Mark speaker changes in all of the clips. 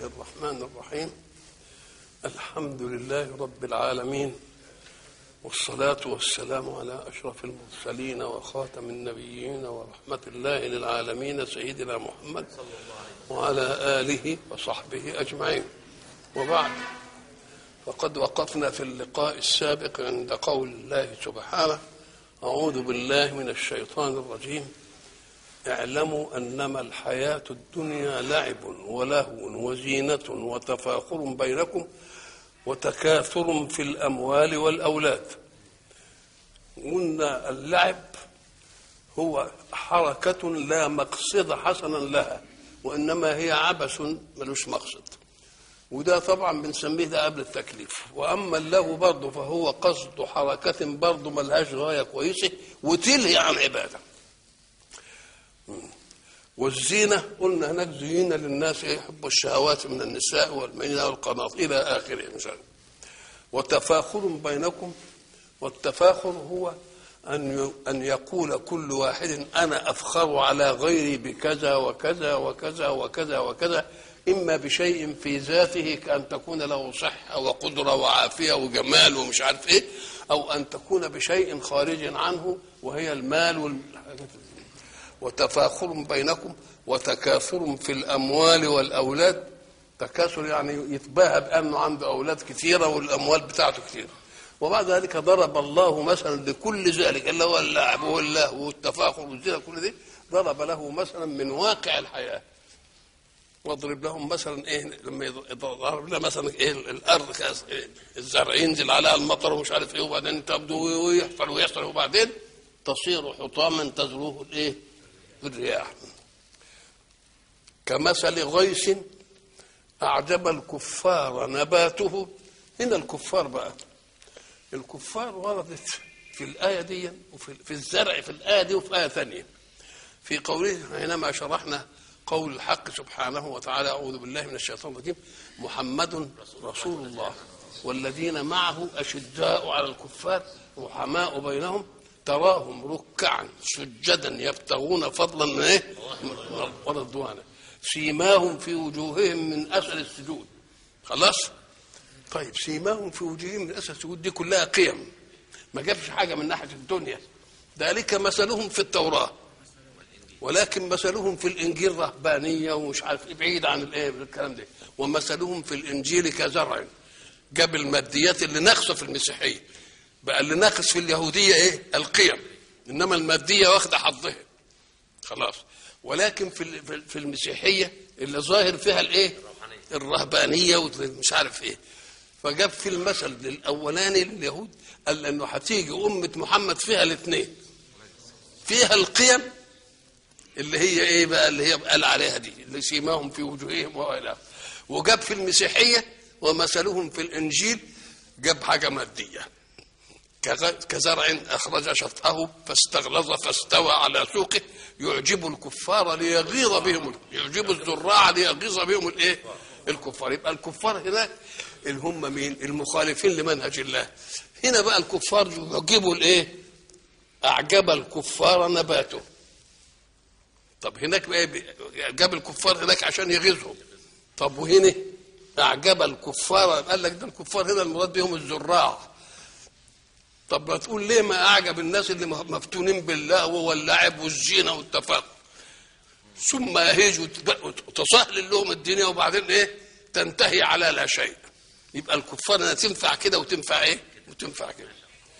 Speaker 1: الرحمن الرحيم الحمد لله رب العالمين والصلاة والسلام على أشرف المرسلين وخاتم النبيين ورحمة الله للعالمين سيدنا محمد وعلى آله وصحبه أجمعين وبعد فقد وقفنا في اللقاء السابق عند قول الله سبحانه أعوذ بالله من الشيطان الرجيم اعلموا انما الحياه الدنيا لعب ولهو وزينه وتفاخر بينكم وتكاثر في الاموال والاولاد قلنا اللعب هو حركه لا مقصد حسنا لها وانما هي عبث ملوش مقصد وده طبعا بنسميه ده قبل التكليف واما اللهو برضه فهو قصد حركه برضه ملهاش غايه كويسه وتلهي عن عباده والزينة قلنا هناك زينة للناس يحبوا الشهوات من النساء والمينة والقناطير إلى آخره إن شاء الله وتفاخر بينكم والتفاخر هو أن أن يقول كل واحد أنا أفخر على غيري بكذا وكذا وكذا وكذا وكذا إما بشيء في ذاته كأن تكون له صحة وقدرة وعافية وجمال ومش عارف إيه أو أن تكون بشيء خارج عنه وهي المال والحاجات وتفاخر بينكم وتكاثر في الاموال والاولاد تكاثر يعني يتباهى بانه عنده اولاد كثيره والاموال بتاعته كثيره وبعد ذلك ضرب الله مثلا لكل ذلك اللي هو اللعب واللهو والتفاخر والزنا كل دي ضرب له مثلا من واقع الحياه واضرب لهم مثلا ايه لما يضرب لنا مثلا ايه الارض كاس إيه الزرع ينزل عليها المطر ومش عارف ايه وبعدين تبدو ويحصل ويحصل وبعدين تصير حطاما تزروه الايه بالرياح كمثل غيث أعجب الكفار نباته هنا الكفار بقى الكفار وردت في الآية دي وفي في الزرع في الآية دي وفي آية ثانية في قوله حينما شرحنا قول الحق سبحانه وتعالى أعوذ بالله من الشيطان الرجيم محمد رسول الله والذين معه أشداء على الكفار رحماء بينهم تراهم ركعا سجدا يبتغون فضلا من ايه؟ ورضوانا سيماهم في وجوههم من اثر السجود خلاص؟ طيب سيماهم في وجوههم من اثر السجود دي كلها قيم ما جابش حاجه من ناحيه الدنيا ذلك مثلهم في التوراه ولكن مثلهم في الانجيل رهبانيه ومش عارف ايه بعيد عن الايه الكلام ده ومثلهم في الانجيل كزرع جاب الماديات اللي ناقصه في المسيحيه بقى اللي ناقص في اليهوديه ايه؟ القيم انما الماديه واخده حظها خلاص ولكن في في المسيحيه اللي ظاهر فيها الايه؟ الرهبانيه ومش عارف ايه فجاب في المثل للاولاني لليهود قال انه هتيجي امه محمد فيها الاثنين فيها القيم اللي هي ايه بقى اللي هي قال عليها دي اللي سيماهم في وجوههم والى وجاب في المسيحيه ومثلهم في الانجيل جاب حاجه ماديه كزرع أخرج شطأه فاستغلظ فاستوى على سوقه يعجب الكفار ليغيظ بهم يعجب الزراع ليغيظ بهم الايه؟ الكفار يبقى الكفار هناك اللي هم مين؟ المخالفين لمنهج الله هنا بقى الكفار يعجبوا الايه؟ أعجب الكفار نباته طب هناك بقى جاب الكفار هناك عشان يغيظهم طب وهنا أعجب الكفار قال لك ده الكفار هنا المراد بهم الزراع طب ما تقول ليه ما اعجب الناس اللي مفتونين بالله واللعب والزينه والتفاخر ثم يهيج وتسهل لهم الدنيا وبعدين ايه تنتهي على لا شيء يبقى الكفار انها تنفع كده وتنفع ايه وتنفع كده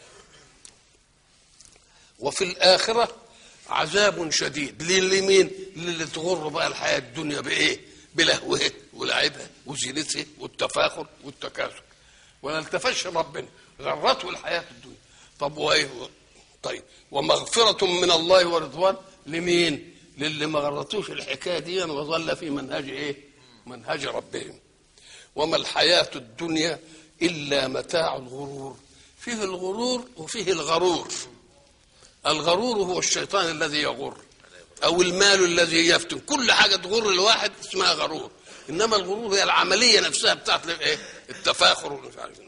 Speaker 1: وفي الاخره عذاب شديد لمين للي تغر بقى الحياه الدنيا بايه بلهوها ولعبها وزينتها والتفاخر والتكاثر ولا التفش ربنا غرته الحياه الدنيا طب وايه طيب ومغفرة من الله ورضوان لمين؟ للي ما غرتوش الحكايه دي وظل في منهج ايه؟ منهج ربهم وما الحياة الدنيا إلا متاع الغرور فيه الغرور وفيه الغرور الغرور هو الشيطان الذي يغر أو المال الذي يفتن كل حاجة تغر الواحد اسمها غرور إنما الغرور هي العملية نفسها بتاعت الايه؟ التفاخر ومش عارف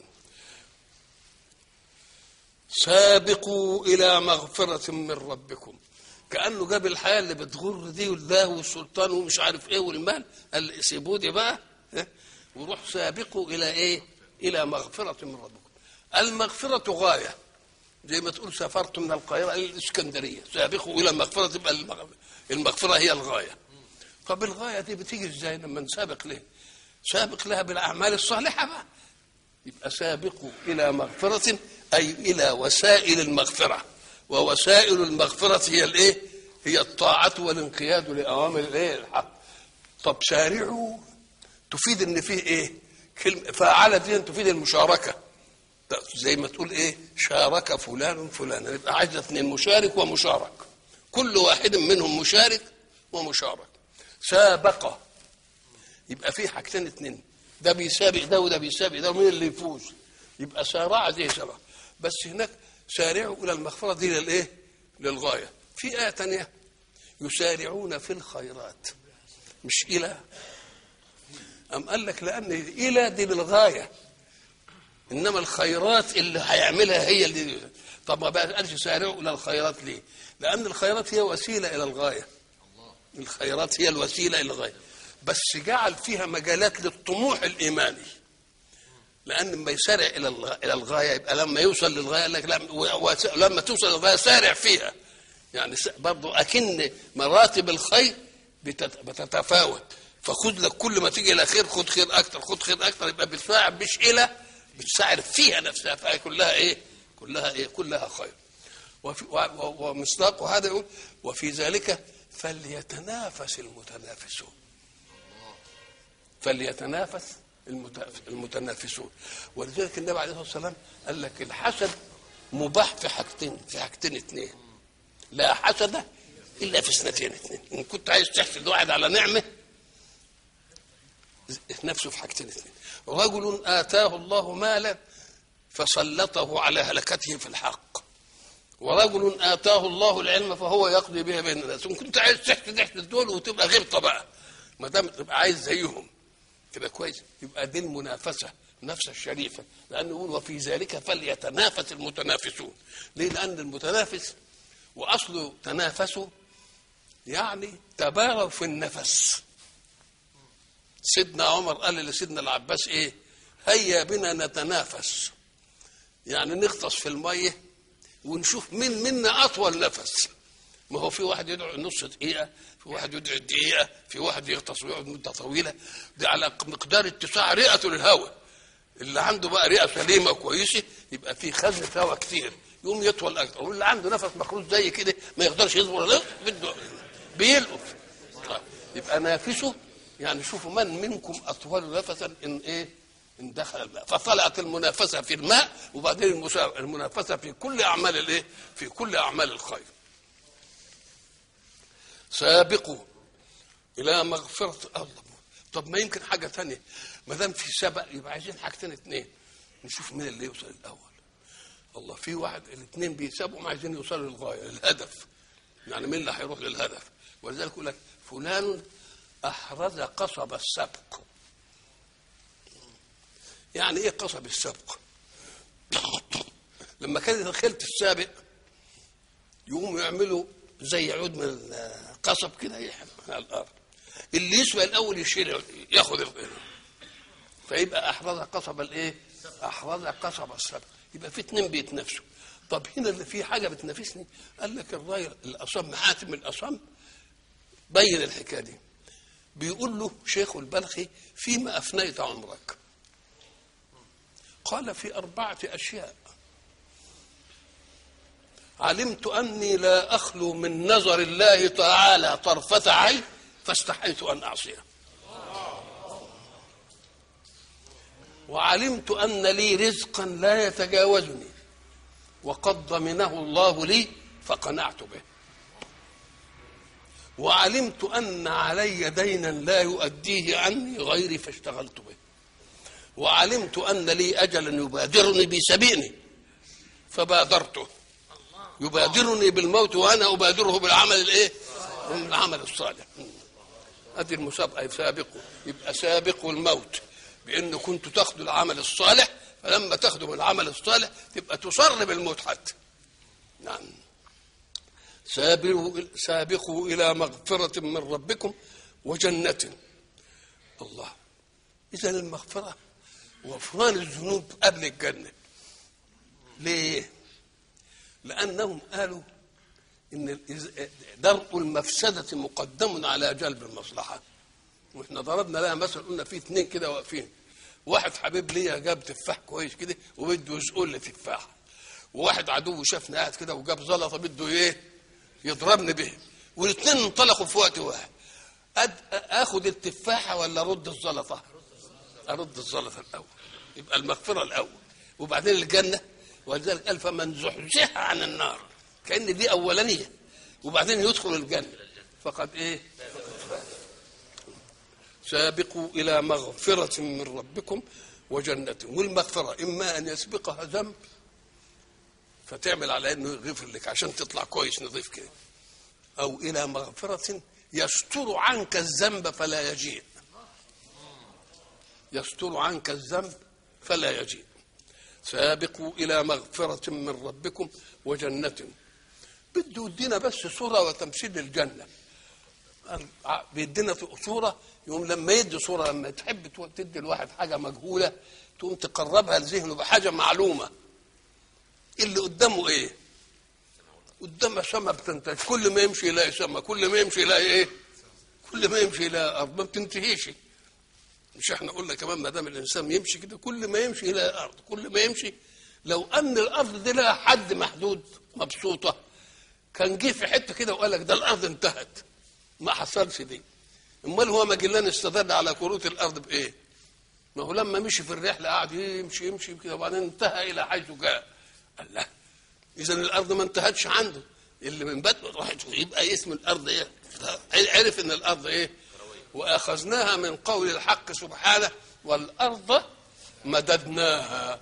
Speaker 1: سابقوا إلى مغفرة من ربكم كأنه جاب الحياة اللي بتغر دي والله والسلطان ومش عارف إيه والمال قال سيبوا دي بقى إيه؟ وروح سابقوا الى ايه الى مغفره من ربكم المغفره غايه زي ما تقول سافرت من القاهره الى الاسكندريه سابقوا الى مغفره تبقى المغ- المغفره هي الغايه طب الغايه دي بتيجي ازاي لما نسابق ليه سابق لها بالاعمال الصالحه بقى يبقى سابقوا الى مغفره اي الى وسائل المغفره ووسائل المغفره هي الايه هي الطاعه والانقياد لاوامر الايه الحق طب سارعوا تفيد ان فيه ايه كلمه فعل دي تفيد المشاركه زي ما تقول ايه شارك فلان فلانا يبقى عايز اثنين مشارك ومشارك كل واحد منهم مشارك ومشارك سابق يبقى في حاجتين اتنين ده بيسابق ده وده بيسابق ده ومين اللي يفوز يبقى سارع زي سبق بس هناك سارعوا الى المغفره دي للايه للغايه في ايه تانية يسارعون في الخيرات مش الى أم قال لك لأن إلى دي للغاية إنما الخيرات اللي هيعملها هي اللي طب ما بقى قالش سارعوا إلى الخيرات ليه؟ لأن الخيرات هي وسيلة إلى الغاية الخيرات هي الوسيلة إلى الغاية بس جعل فيها مجالات للطموح الإيماني لأن لما يسارع إلى الغ- إلى الغاية يبقى لما يوصل للغاية قال لك لا و- و- لما توصل للغاية سارع فيها يعني س- برضو أكن مراتب الخير بتت- بتتفاوت فخذ لك كل ما تيجي الى خير خذ خير اكتر خذ خير اكتر يبقى بتساعد مش الى بتساعد فيها نفسها فهي كلها ايه؟ كلها ايه؟ كلها خير. وفي و- و- ومصداق هذا يقول وفي ذلك فليتنافس المتنافسون. فليتنافس المت- المتنافسون ولذلك النبي عليه الصلاه والسلام قال لك الحسد مباح في حاجتين في حاجتين اثنين لا حسد الا في اثنتين اثنين ان كنت عايز تحسد واحد على نعمه نفسه في حاجتين اثنين رجل اتاه الله مالا فسلطه على هلكته في الحق ورجل اتاه الله العلم فهو يقضي به بين الناس ان كنت عايز تحسد احسد دول وتبقى غبطه بقى ما دام تبقى عايز زيهم كده كويس يبقى دي المنافسه نفس الشريفه لانه يقول وفي ذلك فليتنافس المتنافسون ليه لان المتنافس واصله تنافسوا يعني تباروا في النفس سيدنا عمر قال لسيدنا العباس ايه هيا بنا نتنافس يعني نغطس في الميه ونشوف مين منا اطول نفس ما هو في واحد يدعو نص دقيقة في واحد يدعو دقيقة في واحد يغطس ويقعد مدة طويلة دي على مقدار اتساع رئته للهواء اللي عنده بقى رئة سليمة كويسة يبقى في خزنة هواء كتير يقوم يطول أكتر واللي عنده نفس مخروج زي كده ما يقدرش يصبر لا بده بيلقف طيب، يبقى نافسه يعني شوفوا من منكم أطول نفسا إن إيه إن دخل الماء فطلعت المنافسة في الماء وبعدين المسا- المنافسة في كل أعمال الإيه في كل أعمال الخير سابقوا الى مغفره الله طب ما يمكن حاجه ثانيه ما دام في سبق يبقى عايزين حاجتين اثنين نشوف مين اللي يوصل الاول الله في واحد الاثنين بيسابقوا عايزين يوصلوا للغايه للهدف يعني مين اللي هيروح للهدف ولذلك يقول لك فلان احرز قصب السبق يعني ايه قصب السبق لما كانت الخيل السابق يقوموا يعملوا زي عود من القصب كده يحمل على الارض اللي يسبق الاول يشيل ياخذ ال- فيبقى احرز قصب الايه؟ احرز قصب السبق يبقى في اتنين بيتنافسوا طب هنا اللي في حاجه بتنافسني قال لك الراجل الاصم حاتم الاصم بين الحكايه دي بيقول له شيخ البلخي فيما افنيت عمرك قال في اربعه اشياء علمت اني لا اخلو من نظر الله تعالى طرفه عين فاستحيت ان اعصيه وعلمت ان لي رزقا لا يتجاوزني وقد ضمنه الله لي فقنعت به وعلمت ان علي دينا لا يؤديه عني غيري فاشتغلت به وعلمت ان لي اجلا يبادرني بسبيني فبادرته يبادرني بالموت وانا ابادره بالعمل الايه؟ العمل الصالح. هذه المسابقه سابقوا يبقى سابقوا الموت بان كنتوا تاخذوا العمل الصالح فلما تاخذوا العمل الصالح تبقى تصر بالموت حتى. نعم. سابقوا سابقوا الى مغفره من ربكم وجنه. الله إذا المغفرة وغفران الذنوب قبل الجنة ليه؟ لأنهم قالوا إن الإز- درء المفسدة مقدم على جلب المصلحة واحنا ضربنا لها مثل قلنا في اثنين كده واقفين واحد حبيب ليا جاب تفاح كويس كده وبده يسقل لي تفاح وواحد عدو شافني قاعد كده وجاب زلطه بده ايه يضربني به والاثنين انطلقوا في وقت واحد أد... اخد التفاحه ولا ارد الزلطه ارد الزلطه الاول يبقى المغفره الاول وبعدين الجنه ولذلك قال فمن زحزح عن النار كان دي اولانيه وبعدين يدخل الجنه فقد ايه سابقوا الى مغفره من ربكم وجنه والمغفره اما ان يسبقها ذنب فتعمل على انه يغفر لك عشان تطلع كويس نظيف كده او الى مغفره يستر عنك الذنب فلا يجيء يستر عنك الذنب فلا يجيء سابقوا الى مغفره من ربكم وجنه بده يدينا بس صوره وتمثيل الجنه قال بيدينا صوره يقوم لما يدي صوره لما تحب تدي الواحد حاجه مجهوله تقوم تقربها لذهنه بحاجه معلومه اللي قدامه ايه قدامه سما بتنتج كل ما يمشي يلاقي سما كل ما يمشي يلاقي ايه كل ما يمشي يلاقي ارض ما بتنتهيش مش احنا قلنا كمان ما دام الانسان يمشي كده كل ما يمشي يلاقي ارض كل ما يمشي لو ان الارض دي لها حد محدود مبسوطه كان جه في حته كده وقال لك ده الارض انتهت ما حصلش دي امال هو ماجلان استدل على كروت الارض بايه ما هو لما مشي في الرحله قعد يمشي يمشي كده وبعدين انتهى الى حيث جاء قال لا اذا الارض ما انتهتش عنده اللي من بدء راحت يبقى اسم الارض ايه عرف ان الارض ايه واخذناها من قول الحق سبحانه والارض مددناها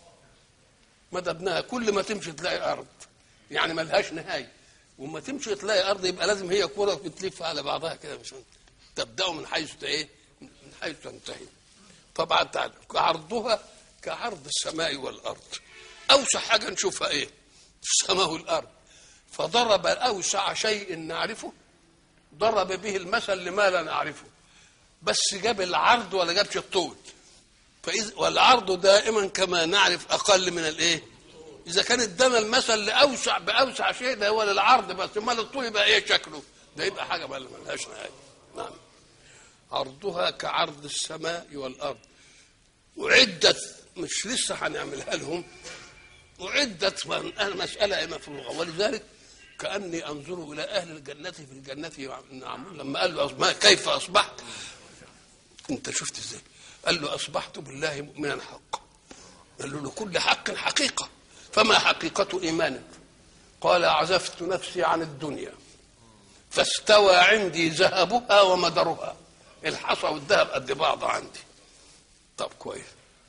Speaker 1: مددناها كل ما تمشي تلاقي ارض يعني ملهاش نهايه وما تمشي تلاقي ارض يبقى لازم هي كره بتلف على بعضها كده مش تبدا من حيث ايه من حيث تنتهي طبعا تعالى عرضها كعرض السماء والارض اوسع حاجه نشوفها ايه السماء والارض فضرب اوسع شيء نعرفه ضرب به المثل لما لا نعرفه بس جاب العرض ولا جابش الطول فإذ والعرض دائما كما نعرف اقل من الايه اذا كان ادانا المثل لاوسع باوسع شيء ده هو للعرض بس امال الطول يبقى ايه شكله ده يبقى حاجه ما لهاش نهايه نعم عرضها كعرض السماء والارض وعدت مش لسه هنعملها لهم وعدت مسألة هنا في اللغة ولذلك كأني أنظر إلى أهل الجنة في الجنة نعم لما قال له أصبح كيف أصبحت أنت شفت إزاي قال له أصبحت بالله مؤمنا حقا قال له لكل حق حقيقة فما حقيقة إيمانك قال عزفت نفسي عن الدنيا فاستوى عندي ذهبها ومدرها الحصى والذهب قد بعض عندي طب كويس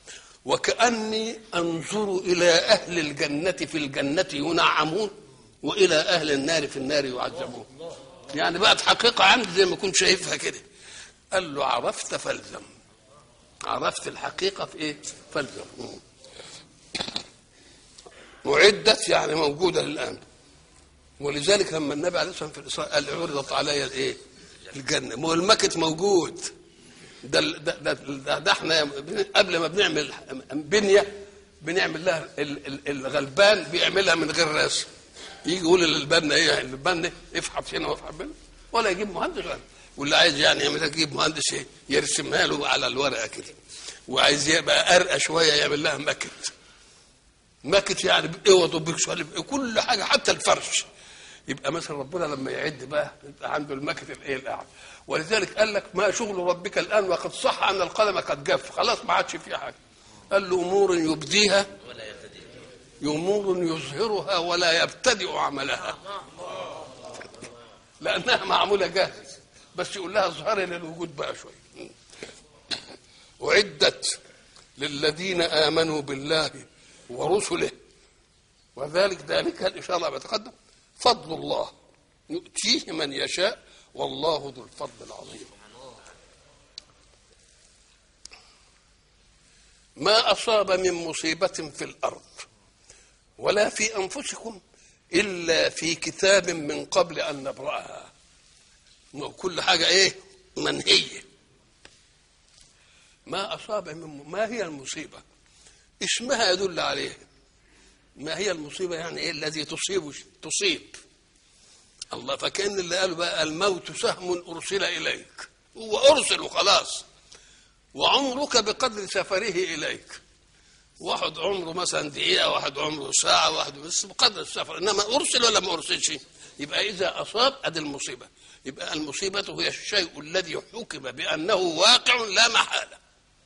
Speaker 1: وكأني أنظر إلى أهل الجنة في الجنة ينعمون وإلى أهل النار في النار يعذبون يعني بقت حقيقة عندي زي ما كنت شايفها كده قال له عرفت فالزم عرفت الحقيقة في إيه فالزم معدت يعني موجودة الآن ولذلك لما النبي عليه الصلاة والسلام في الإسراء قال عرضت علي الإيه الجنة ما هو المكت موجود ده ده ده, ده, ده احنا قبل ما بنعمل بنيه بنعمل لها الغلبان بيعملها من غير رسم يجي يقول للبنا ايه البنا افحط هنا وافحط هنا ولا يجيب مهندس ولا واللي عايز يعني يعمل يجيب مهندس ايه يرسمها له على الورقه كده وعايز يبقى ارقى شويه يعمل لها ماكت ماكت يعني باوض وبكسوال كل حاجه حتى الفرش يبقى مثلا ربنا لما يعد بقى يبقى عنده الماكت الايه الاعلى ولذلك قال لك ما شغل ربك الان وقد صح ان القلم قد جف خلاص ما عادش فيه حاجه قال له امور يبديها امور يظهرها ولا يبتدئ عملها لانها معموله جاهز بس يقول لها اظهري للوجود بقى شويه اعدت للذين امنوا بالله ورسله وذلك ذلك الاشاره بتقدم فضل الله يؤتيه من يشاء والله ذو الفضل العظيم ما أصاب من مصيبة في الأرض ولا في أنفسكم إلا في كتاب من قبل أن نبرأها كل حاجة إيه منهية ما أصاب من ما هي المصيبة اسمها يدل عليه ما هي المصيبة يعني إيه الذي تصيب تصيب الله فكأن اللي قالوا بقى الموت سهم أرسل إليك هو أرسل وخلاص وعمرك بقدر سفره إليك واحد عمره مثلا دقيقة واحد عمره ساعة واحد بس بقدر السفر إنما أرسل ولا ما أرسلش يبقى إذا أصاب أدي المصيبة يبقى المصيبة هي الشيء الذي حكم بأنه واقع لا محالة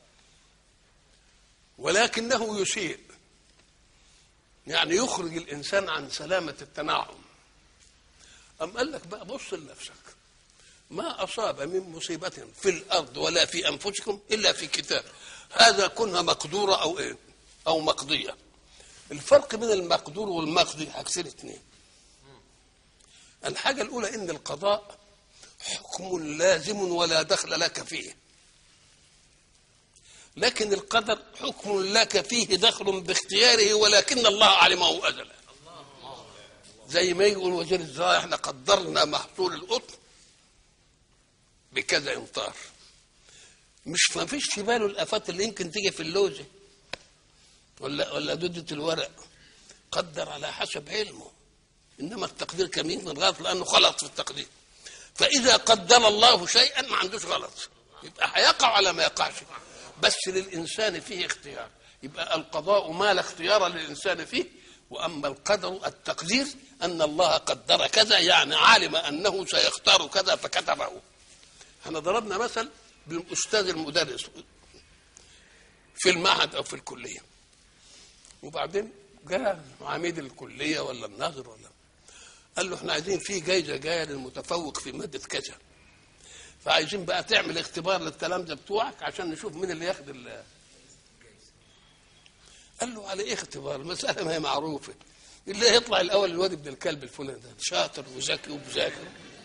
Speaker 1: ولكنه يسيء يعني يخرج الإنسان عن سلامة التنعم أم قال لك بقى بص لنفسك ما أصاب من مصيبة في الأرض ولا في أنفسكم إلا في كتاب هذا كنها مقدورة أو إيه أو مقضية الفرق بين المقدور والمقضي حاجتين اثنين الحاجة الأولى إن القضاء حكم لازم ولا دخل لك فيه لكن القدر حكم لك فيه دخل باختياره ولكن الله علمه أزلا زي ما يقول وزير الزراعة احنا قدرنا محصول القطن بكذا امطار مش ما فيش في باله الافات اللي يمكن تيجي في اللوزه ولا ولا دودة الورق قدر على حسب علمه انما التقدير كان يمكن غلط لانه غلط في التقدير فاذا قدر الله شيئا ما عندوش غلط يبقى هيقع على ما يقعش بس للانسان فيه اختيار يبقى القضاء ما لا اختيار للانسان فيه واما القدر التقدير ان الله قدر كذا يعني علم انه سيختار كذا فكتبه احنا ضربنا مثل بالاستاذ المدرس في المعهد او في الكليه وبعدين جاء عميد الكليه ولا الناظر ولا قال له احنا عايزين في جايزه جايه للمتفوق في ماده كذا فعايزين بقى تعمل اختبار للتلامذه بتوعك عشان نشوف مين اللي ياخد ال قال له على ايه اختبار المساله ما هي معروفه اللي هيطلع الاول الواد ابن الكلب الفلاني ده شاطر وذكي وبذاكر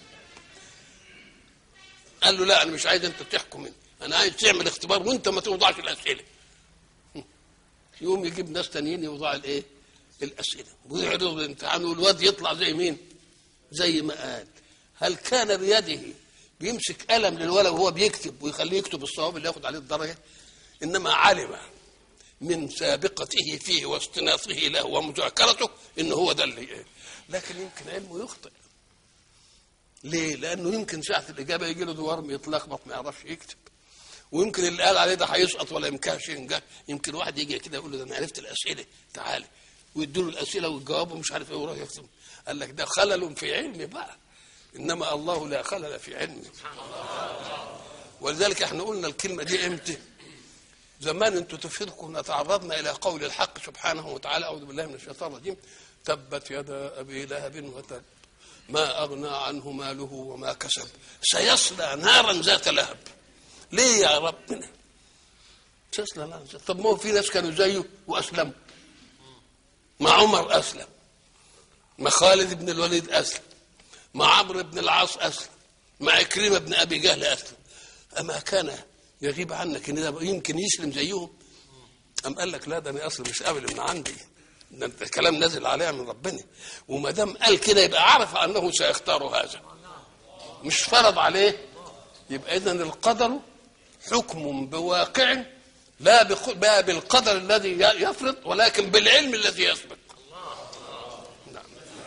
Speaker 1: قال له لا انا مش عايز انت تحكم انت انا عايز تعمل اختبار وانت ما توضعش الاسئله يوم يجيب ناس تانيين يوضع الايه الاسئله ويعرض الامتحان والواد يطلع زي مين زي ما قال هل كان بيده بيمسك قلم للولد وهو بيكتب ويخليه يكتب الصواب اللي ياخد عليه الدرجه انما علم من سابقته فيه واستناصه له ومذاكرته ان هو ده اللي إيه؟ لكن يمكن علمه يخطئ ليه؟ لانه يمكن ساعه الاجابه يجي له دوار يتلخبط ما يعرفش يكتب ويمكن اللي قال عليه ده هيسقط ولا يمكنش ينجح يمكن واحد يجي كده يقول له ده انا عرفت الاسئله تعالى ويدوا له الاسئله والجواب ومش عارف ايه وراح يكتب قال لك ده خلل في علمي بقى انما الله لا خلل في علمه ولذلك احنا قلنا الكلمه دي امتى زمان انتم تفيدكم تعرضنا الى قول الحق سبحانه وتعالى اعوذ بالله من الشيطان الرجيم تبت يدا ابي لهب وتب ما اغنى عنه ماله وما كسب سيصلى نارا ذات لهب ليه يا ربنا سيصلى نارا ذات طب ما هو في ناس كانوا زيه واسلموا مع عمر اسلم مع خالد بن الوليد اسلم مع عمرو بن العاص اسلم مع عكرمه بن ابي جهل اسلم اما كان يغيب عنك ان ده يمكن يسلم زيهم ام قال لك لا ده انا اصلا مش قابل من عندي ده انت الكلام نازل عليها من ربنا وما دام قال كده يبقى عرف انه سيختار هذا مش فرض عليه يبقى اذا القدر حكم بواقع لا لا بالقدر الذي يفرض ولكن بالعلم الذي يسبق نعم.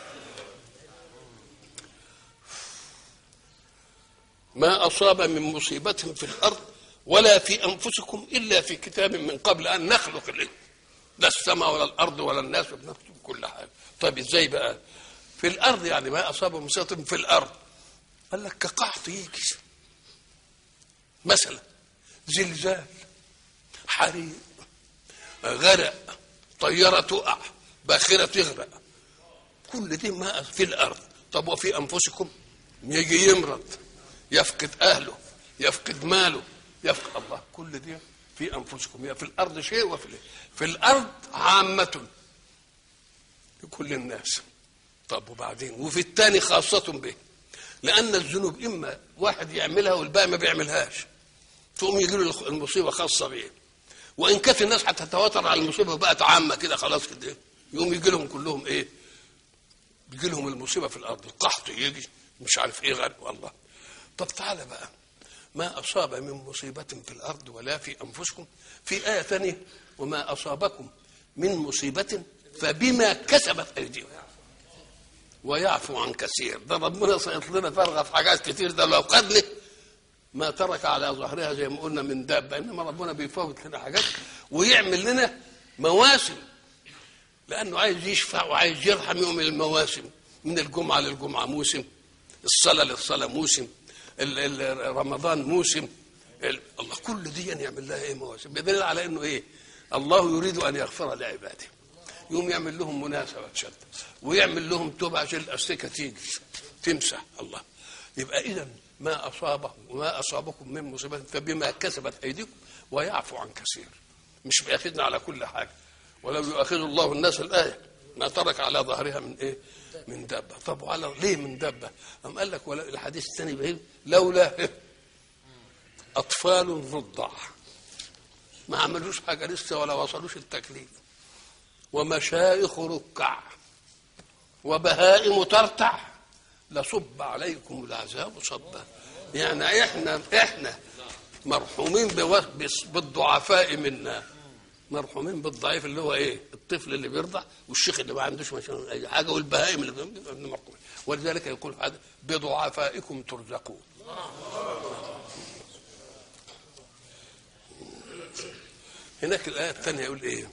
Speaker 1: ما أصاب من مصيبة في الأرض ولا في أنفسكم إلا في كتاب من قبل أن نخلق الإنسان لا السماء ولا الأرض ولا الناس وبنكتب كل حاجة طيب إزاي بقى في الأرض يعني ما أصاب من مصيبة في الأرض قال لك كقحط يجي مثلا زلزال حريق غرق طيارة تقع باخرة تغرق كل دي ما في الأرض طب وفي أنفسكم يجي يمرض يفقد أهله يفقد ماله يفقد الله كل دي في أنفسكم في الأرض شيء وفي في الأرض عامة لكل الناس طب وبعدين وفي الثاني خاصة به لأن الذنوب إما واحد يعملها والباقي ما بيعملهاش تقوم يجي له المصيبة خاصة به وإن كانت الناس هتتواتر على المصيبة بقت عامة كده خلاص كده يقوم يجي لهم كلهم إيه؟ بيجي لهم المصيبة في الأرض القحط يجي مش عارف إيه غير والله طب تعالى بقى ما أصاب من مصيبة في الأرض ولا في أنفسكم في آية ثانية وما أصابكم من مصيبة فبما كسبت أيديكم ويعفو عن كثير ده ربنا سيط لنا فرغة في حاجات كتير ده لو قد له ما ترك على ظهرها زي ما قلنا من دابة إنما ربنا بيفوت لنا حاجات ويعمل لنا مواسم لأنه عايز يشفع وعايز يرحم يوم المواسم من الجمعة للجمعة موسم الصلاة للصلاة موسم ال- ال- رمضان موسم ال- الله كل دي يعمل لها ايه مواسم بدليل على انه ايه الله يريد ان يغفر لعباده يوم يعمل لهم مناسبة شد ويعمل لهم توبة عشان الأستيكة تيجي تمسح الله يبقى إذا ما أصابه وما أصابكم من مصيبة فبما كسبت أيديكم ويعفو عن كثير مش بياخذنا على كل حاجة ولو يؤاخذ الله الناس الآية ما ترك على ظهرها من إيه من دابة طب وعلى ليه من دابة أم قال لك ولا الحديث الثاني بيقول لولا إيه؟ أطفال رضع ما عملوش حاجة لسه ولا وصلوش التكليف ومشايخ ركع وبهائم ترتع لصب عليكم العذاب صبا يعني احنا احنا مرحومين بو- بس- بالضعفاء منا مرحومين بالضعيف اللي هو ايه الطفل اللي بيرضع والشيخ اللي ما عندوش مثلا اي حاجه والبهائم اللي بيبقى مرحومين ولذلك يقول هذا بضعفائكم ترزقون هناك الايه الثانيه يقول ايه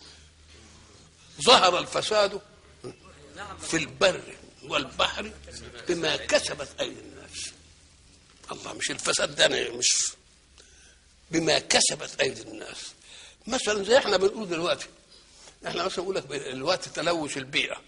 Speaker 1: ظهر الفساد في البر والبحر بما كسبت ايدي الناس الله مش الفساد ده أنا مش بما كسبت ايدي الناس مثلا زي احنا بنقول دلوقتي احنا مثلا نقول لك دلوقتي تلوث البيئه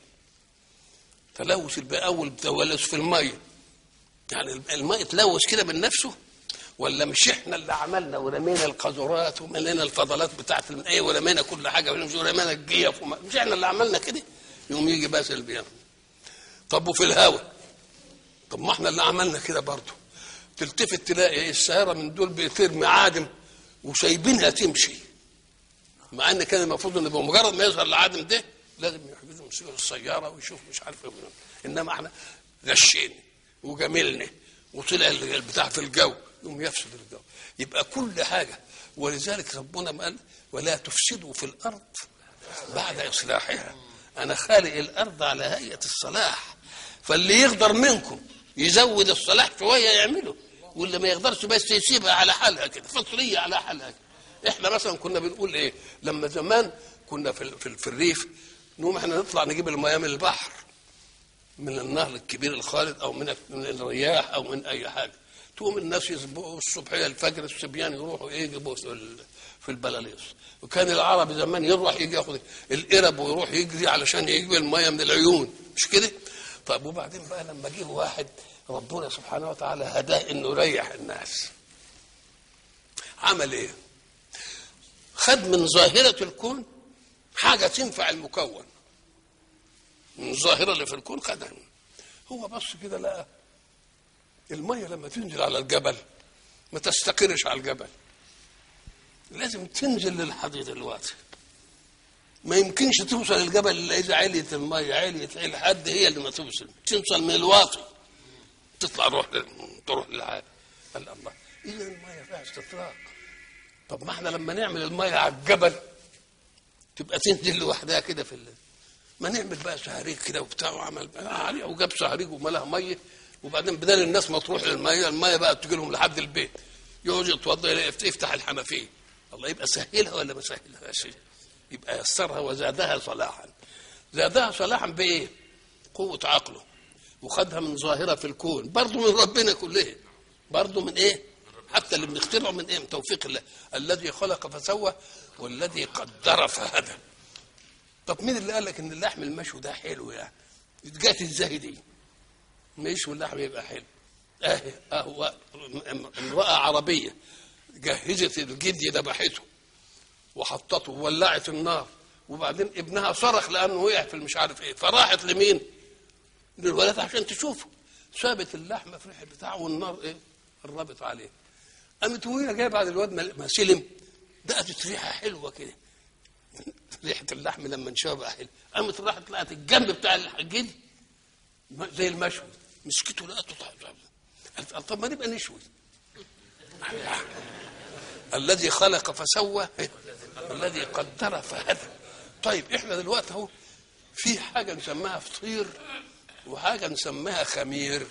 Speaker 1: تلوث البيئه اول تلوث في الميه يعني الماء اتلوث كده من نفسه ولا مش احنا اللي عملنا ورمينا القذورات وملينا الفضلات بتاعت الماء ورمينا كل حاجه ورمينا الجيف وما مش احنا اللي عملنا كده يوم يجي بس البيئه طب وفي الهواء طب ما احنا اللي عملنا كده برضه تلتفت تلاقي ايه السياره من دول بترمي عادم وسايبينها تمشي مع ان كان المفروض ان بمجرد ما يظهر العادم ده لازم يحجزوا يمسكوا السياره ويشوف مش عارف ايه انما احنا غشينا وجاملنا وطلع البتاع في الجو يقوم يفسد الجو يبقى كل حاجه ولذلك ربنا ما قال ولا تفسدوا في الارض بعد اصلاحها انا خالق الارض على هيئه الصلاح فاللي يقدر منكم يزود الصلاح شويه يعمله واللي ما يقدرش بس يسيبها على حالها كده فطريه على حالها كده. احنا مثلا كنا بنقول ايه لما زمان كنا في, في, في الريف نقوم احنا نطلع نجيب المياه من البحر من النهر الكبير الخالد او من من الرياح او من اي حاجه تقوم الناس يسبقوا الصبحيه الفجر الصبيان يروحوا ايه يجيبوا في ال- في البلاليص وكان العربي زمان يروح يجي ياخد القرب ويروح يجري علشان يجيب الميه من العيون مش كده؟ طيب وبعدين بقى لما جه واحد ربنا سبحانه وتعالى هداه انه يريح الناس عمل ايه؟ خد من ظاهره الكون حاجه تنفع المكون من الظاهره اللي في الكون خدها هو بص كده لقى الميه لما تنزل على الجبل ما تستقرش على الجبل لازم تنزل للحضيض دلوقتي ما يمكنش توصل الجبل الا اذا عليت الميه عليت عليت حد هي اللي ما توصل توصل من الواطي تطلع روح لل- تروح للعالم قال الله اذا الميه فيها استطراق طب ما احنا لما نعمل الميه على الجبل تبقى تنزل لوحدها كده في الليل ما نعمل بقى صهاريج كده وبتاع وعمل بقى عليه وجاب صهاريج وملاها ميه وبعدين بدل الناس ما تروح للميه الميه بقى تجي لهم لحد البيت يقعد يتوضا يلاقي يفت- يفتح الحنفيه الله يبقى سهلها ولا ما سهلهاش يبقى يسرها وزادها صلاحا زادها صلاحا بايه؟ قوه عقله وخدها من ظاهره في الكون برضه من ربنا كلها برضه من ايه؟ حتى اللي بنخترعه من ايه؟ من توفيق الله الذي خلق فسوى والذي قدر فهدى طب مين اللي قال لك ان اللحم المشوي ده حلو يعني؟ جات ازاي دي؟ ما يشوي اللحم يبقى حلو اهي اهو امراه عربيه جهزت الجدي ذبحته وحطته وولعت النار وبعدين ابنها صرخ لانه وقع في مش عارف ايه فراحت لمين؟ للولد عشان تشوفه سابت اللحمه في الريح بتاعه والنار ايه؟ قربت عليه قامت وهي جايه بعد الواد ما ما سلم دقت ريحه حلوه كده ريحه اللحم لما انشوى بقى حلو قامت راحت لقت الجنب بتاع الجلد زي المشوي مسكته لقته طيب قالت طب ما نبقى نشوي الذي خلق فسوى الذي قدر فهدى طيب احنا دلوقتي اهو في حاجه نسميها فطير وحاجه نسميها خمير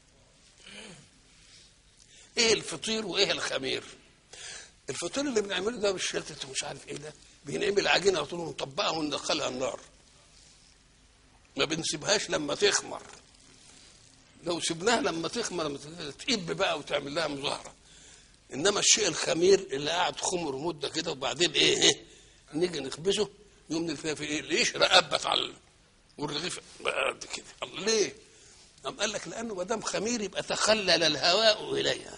Speaker 1: ايه الفطير وايه الخمير الفطير اللي بنعمله ده بالشلتت ومش عارف ايه ده بنعمل عجينه على طول ونطبقها وندخلها النار ما بنسيبهاش لما تخمر لو سبناها لما تخمر لما تقب بقى وتعمل لها مظاهره انما الشيء الخمير اللي قاعد خمر مده كده وبعدين ايه, إيه نيجي نخبزه يوم نلقاه في ايه ليش رقبت على والرغيف قد كده الله ليه؟ قام قال لك لانه ما دام خمير يبقى تخلل الهواء اليها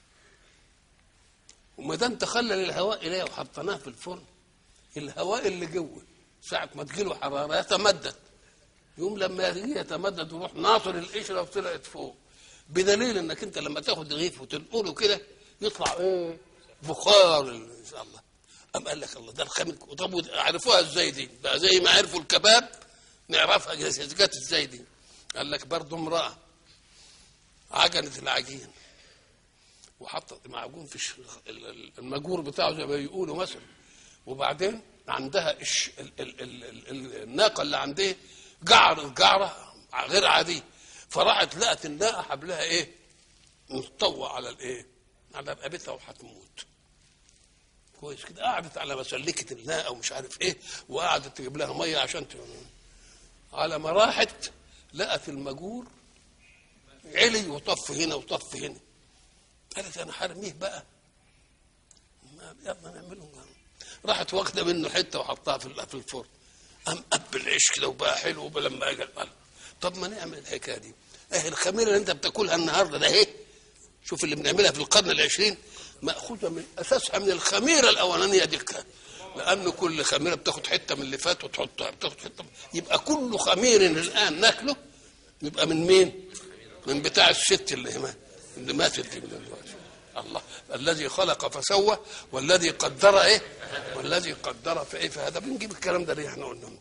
Speaker 1: وما دام تخلل الهواء اليها وحطيناه في الفرن الهواء اللي جوه ساعة ما تجيله حرارة يتمدد يوم لما يجي يتمدد ويروح ناطر القشرة وطلعت فوق بدليل انك انت لما تاخد رغيف وتنقله كده يطلع ايه بخار ان شاء الله قام قال لك الله ده الخمير طب عرفوها ازاي دي بقى زي ما عرفوا الكباب نعرفها جت ازاي دي قال لك برضه امرأة عجنت العجين وحطت معجون في المجور بتاعه زي ما بيقولوا مثلا وبعدين عندها إش ال ال ال ال الناقه اللي عندها جعر جعره غير عاديه فراحت لقت الناقه حبلها ايه؟ مطوع على الايه؟ على رقبتها وهتموت كويس كده قعدت على مسلكه الناقه ومش عارف ايه وقعدت تجيب لها ميه عشان ت... على ما راحت لقت المجور علي وطف هنا وطف هنا قالت انا هرميه بقى يلا نعمله راحت واخده منه حته وحطها في في الفرن قام قب العيش كده وبقى حلو لما اجى قال طب ما نعمل الحكايه دي اهي الخميره اللي انت بتاكلها النهارده ده اهي شوف اللي بنعملها في القرن العشرين ماخوذه من اساسها من الخميره الاولانيه دي لان كل خميره بتاخد حته من اللي فات وتحطها بتاخد حته يبقى كل خمير الان ناكله يبقى من مين؟ من بتاع الست اللي هنا اللي ماتت دي من دلوقتي الله الذي خلق فسوى والذي قدر ايه والذي قدر فايه فهذا بنجيب الكلام ده ليه احنا قلنا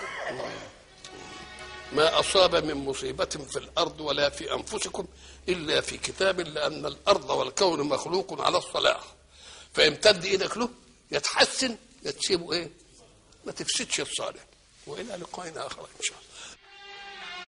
Speaker 1: ما اصاب من مصيبه في الارض ولا في انفسكم الا في كتاب لان الارض والكون مخلوق على الصلاح فامتد ايدك له يتحسن يتسيبه ايه ما تفسدش الصالح والى لقاء اخر ان شاء الله